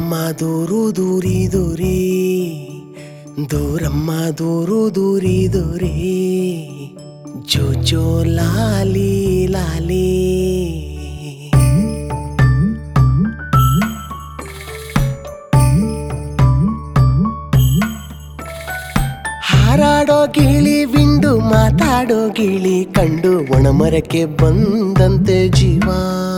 ದೂರಮ್ಮ ದೂರು ದೂರಿ ದೂರಿ ದೂರಮ್ಮ ದೂರು ದೂರಿ ದೂರಿ ಜೋ ಜೋ ಲಾಲಿ ಲಾಲಿ ಹಾರಾಡೋ ಗಿಳಿ ವಿಂಡು ಮಾತಾಡೋ ಗಿಳಿ ಕಂಡು ಒಣಮರಕ್ಕೆ ಬಂದಂತೆ ಜೀವ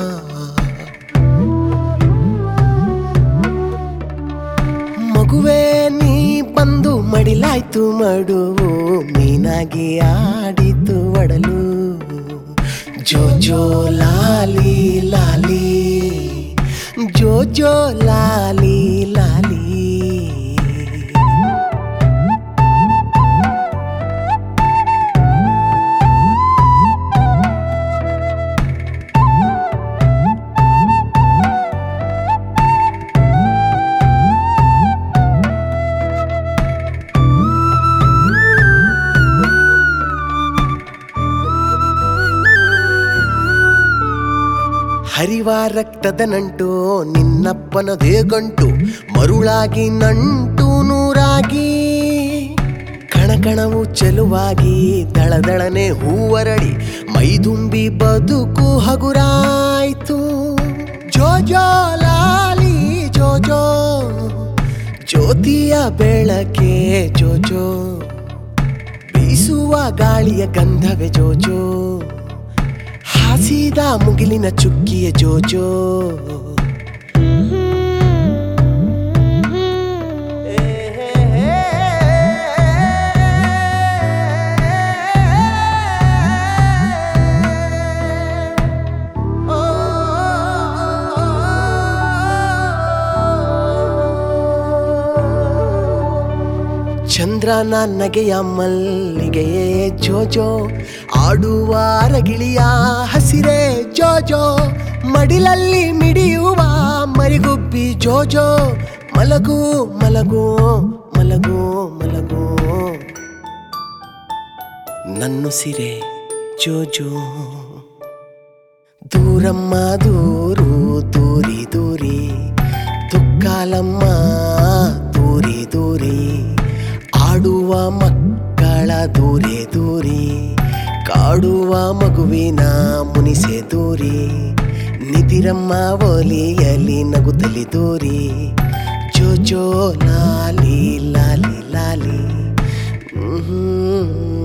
ಮಗುವೆ ನೀ ಬಂದು ಮಡಿಲಾಯ್ತು ಮಡುವು ಮೀನಾಗಿ ಆಡಿತು ಒಡಲು ಜೋ ಜೋ ಲಾಲಿ ಲಾಲಿ ಜೋ ಜೋ ಲಾಲಿ ಲಾಲಿ ಹರಿವ ರಕ್ತದ ನಂಟು ನಿನ್ನಪ್ಪನದೇ ಗಂಟು ಮರುಳಾಗಿ ನಂಟು ನೂರಾಗಿ ಕಣಕಣವು ಚೆಲುವಾಗಿ ದಳದಳನೆ ಹೂವರಳಿ ಮೈದುಂಬಿ ಬದುಕು ಹಗುರಾಯ್ತು ಜೋ ಜೋ ಲಾಲಿ ಜೋ ಜೋ ಜ್ಯೋತಿಯ ಬೆಳಕೆ ಜೋ ಜೋ ಬೀಸುವ ಗಾಳಿಯ ಗಂಧವೇ ಜೋಜೋ ಹಾಸಿದ ಮುಗಿಲಿನ ಚುಕ್ಕಿಯ ಜೋಜೋ ಚಂದ್ರನ ನಗೆಯ ಮಲ್ಲಿಗೆಯೇ ಜೋಜೋ ಆಡುವ ಅರಗಿಳಿಯ ಹಸಿರೇ ಜೋಜೋ ಮಡಿಲಲ್ಲಿ ಮಿಡಿಯುವ ಮರಿಗುಬ್ಬಿ ಜೋಜೋ ಮಲಗು ಮಲಗು ಮಲಗು ಮಲಗು ನನ್ನುಸಿರೆ ಜೋಜೋ ದೂರಮ್ಮ ದೂರು ದೂರಿ ದೂರಿ ತುಕ್ಕಾಲಮ್ಮ ದೂರಿ ದೂರಿ ಆಡುವ ಮಕ್ಕಳ ದೂರೆ ದೂರಿ ಕಾಡುವ ಮಗುವಿನ ಮುನಿಸೆ ದೂರಿ ನಿದಿರಮ್ಮ ಒಲಿಯಲಿ ನಗುತ್ತಲಿ ದೂರಿ ಜೋ ಜೋ ಲಾಲಿ ಲಾಲಿ ಲಾಲಿ ಹ್ಮ್